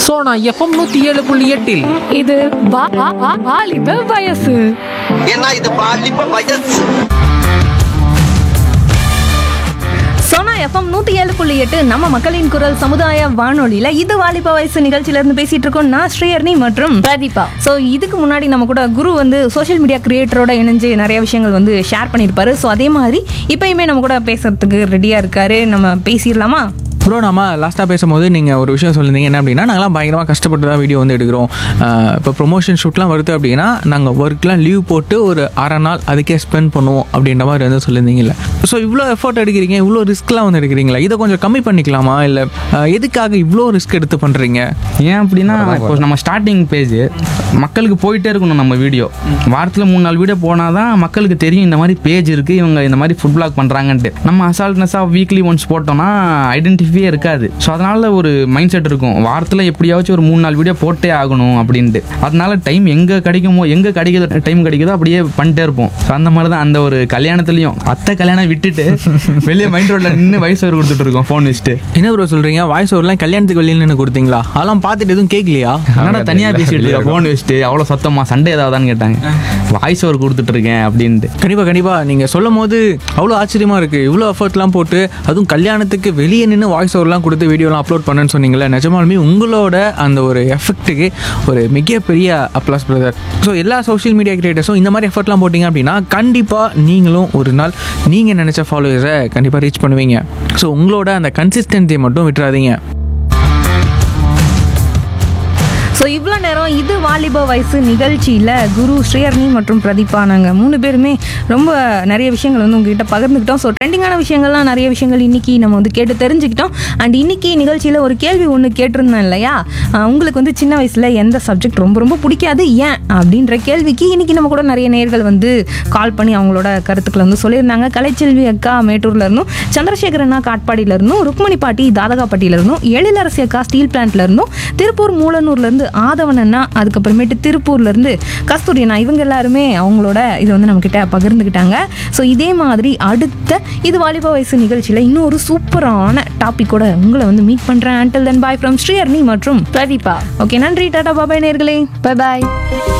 Sona FM நூத்தி ஏழு புள்ளி எட்டில் இது வா- வா- வா- வாலிப வயசு ஏன்னா இது பாலிப்ப வயசு சோனா எஃப்எம் நூத்தி ஏழு புள்ளி எட்டு நம்ம மக்களின் குரல் சமுதாய வானொலியில இது வாலிப வயசு நிகழ்ச்சியில இருந்து பேசிட்டு இருக்கோம் நான் ஸ்ரீஹர்னி மற்றும் பிரதீபா ஸோ இதுக்கு முன்னாடி நம்ம கூட குரு வந்து சோஷியல் மீடியா கிரியேட்டரோட இணைஞ்சு நிறைய விஷயங்கள் வந்து ஷேர் பண்ணியிருப்பாரு ஸோ அதே மாதிரி இப்பயுமே நம்ம கூட பேசுறதுக்கு ரெடியா இருக்காரு நம்ம பேசிடலாமா ப்ரோ நம்ம லாஸ்ட்டாக பேசும்போது நீங்கள் ஒரு விஷயம் சொல்லியிருந்தீங்க என்ன அப்படின்னா நாங்களாம் பயங்கரமாக கஷ்டப்பட்டு தான் வீடியோ வந்து எடுக்கிறோம் ஆஹ் இப்போ ப்ரொமோஷன் ஷூட்லாம் வருது அப்படின்னா நாங்கள் ஒர்க்லாம் லீவ் போட்டு ஒரு அரை நாள் அதுக்கே ஸ்பெண்ட் பண்ணுவோம் அப்படின்ற மாதிரி வந்து சொல்லியிருந்தீங்கல்ல ஸோ இவ்வளோ எஃபோர்ட் எடுக்கிறீங்க இவ்வளோ ரிஸ்க்லாம் வந்து எடுக்கிறீங்களா இதை கொஞ்சம் கம்மி பண்ணிக்கலாமா இல்லை எதுக்காக இவ்வளோ ரிஸ்க் எடுத்து பண்ணுறீங்க ஏன் அப்படின்னா இப்போ நம்ம ஸ்டார்டிங் பேஜ் மக்களுக்கு போயிட்டே இருக்கணும் நம்ம வீடியோ வாரத்தில் மூணு நாலு வீடியோ போனால் தான் மக்களுக்கு தெரியும் இந்த மாதிரி பேஜ் இருக்குது இவங்க இந்த மாதிரி ஃபுட் பிளாக் பண்ணுறாங்கன்ட்டு நம்ம அசால்ட்னஸாக வீக்லி ஒன்ஸ் போட்டோம்னா ஐடென்டிஃபியே இருக்காது ஸோ அதனால ஒரு மைண்ட் செட் இருக்கும் வாரத்தில் எப்படியாச்சும் ஒரு மூணு நாலு வீடியோ போட்டே ஆகணும் அப்படின்ட்டு அதனால டைம் எங்கே கிடைக்குமோ எங்கே கிடைக்குதோ டைம் கிடைக்குதோ அப்படியே பண்ணிட்டே இருப்போம் ஸோ அந்த மாதிரி தான் அந்த ஒரு கல்யாணத்துலையும் அத்தை கல்யாணம் விட்டுட்டு வெளியே மைண்ட் ரோட்டில் நின்று வயசு கொடுத்துட்டு இருக்கோம் ஃபோன் வச்சுட்டு என்ன ப்ரோ சொல்கிறீங்க வாய்ஸ் ஓவர்லாம் கல்யாணத்துக்கு வெளியில் நின்று கொடுத்தீங்களா அதெல்லாம் பார்த்துட்டு எதுவும் கேட்கலையா என்னடா தனியா பேசிட்டு இருக்க ஃபோன் வச்சுட்டு அவ்வளோ சத்தமா சண்டை ஏதாவதான்னு கேட்டாங்க வாய்ஸ் ஓவர் கொடுத்துட்டு இருக்கேன் அப்படின்ட்டு கண்டிப்பாக கண்டிப்பாக நீங்கள் சொல்லும் போது அவ்வளோ ஆச்சரியமாக இருக்குது இவ்வளோ எஃபர்ட்லாம் போட்டு அதுவும் கல்யாணத்துக்கு வெளியே நின்று வாய்ஸ் ஓவர்லாம் கொடுத்து வீடியோலாம் அப்லோட் பண்ணேன்னு சொன்னீங்களே நிஜமாலுமே உங்களோட அந்த ஒரு எஃபெக்ட்டுக்கு ஒரு மிகப்பெரிய அப்ளாஸ் பிரதர் ஸோ எல்லா சோஷியல் மீடியா கிரியேட்டர்ஸும் இந்த மாதிரி எஃபர்ட்லாம் போட்டிங்க அப்படின்னா கண்டிப்பாக நீங்களும் ஒரு நாள் நீங்கள் நினச்ச ஃபாலோவர்ஸை கண்டிப்பாக ரீச் பண்ணுவீங்க ஸோ உங்களோட அந்த கன்சிஸ்டன்சியை மட்டும் விட்டுறாதீங்க ஸோ இவ்வளோ நேரம் இது வாலிப வயசு நிகழ்ச்சியில் குரு ஸ்ரீஹர்னி மற்றும் பிரதீபா நாங்கள் மூணு பேருமே ரொம்ப நிறைய விஷயங்கள் வந்து உங்ககிட்ட பகிர்ந்துக்கிட்டோம் ஸோ ட்ரெண்டிங்கான விஷயங்கள்லாம் நிறைய விஷயங்கள் இன்னைக்கு நம்ம வந்து கேட்டு தெரிஞ்சுக்கிட்டோம் அண்ட் இன்னைக்கு நிகழ்ச்சியில் ஒரு கேள்வி ஒன்று கேட்டிருந்தோம் இல்லையா ஆஹ் உங்களுக்கு வந்து சின்ன வயசில் எந்த சப்ஜெக்ட் ரொம்ப ரொம்ப பிடிக்காது ஏன் அப்படின்ற கேள்விக்கு இன்னைக்கு நம்ம கூட நிறைய நேர்கள் வந்து கால் பண்ணி அவங்களோட கருத்துக்களை வந்து சொல்லியிருந்தாங்க கலைச்செல்வி அக்கா மேட்டூர்ல இருந்தும் சந்திரசேகர் அண்ணா காட்பாடியில இருந்தும் ருக்மணி பாட்டி தாதகாப்பட்டியில இருந்தும் எழிலரசி அக்கா ஸ்டீல் பிளான்ட்ல இருந்தும் திருப்பூர் மூலனூர்ல இருந்து ஆதவன் அண்ணா அதுக்கப்புறமேட்டு திருப்பூர்ல இருந்து கஸ்தூரி அண்ணா இவங்க எல்லாருமே அவங்களோட இதை வந்து நம்ம கிட்ட பகிர்ந்துக்கிட்டாங்க ஸோ இதே மாதிரி அடுத்த இது வாலிப வயசு நிகழ்ச்சியில இன்னும் ஒரு சூப்பரான டாபிக்கோட உங்களை வந்து மீட் பண்றேன் until then bye from Sriharni மற்றும் பிரதீபா ஓகே நன்றி டாடா பாபாய் நேர்களே பை பாய்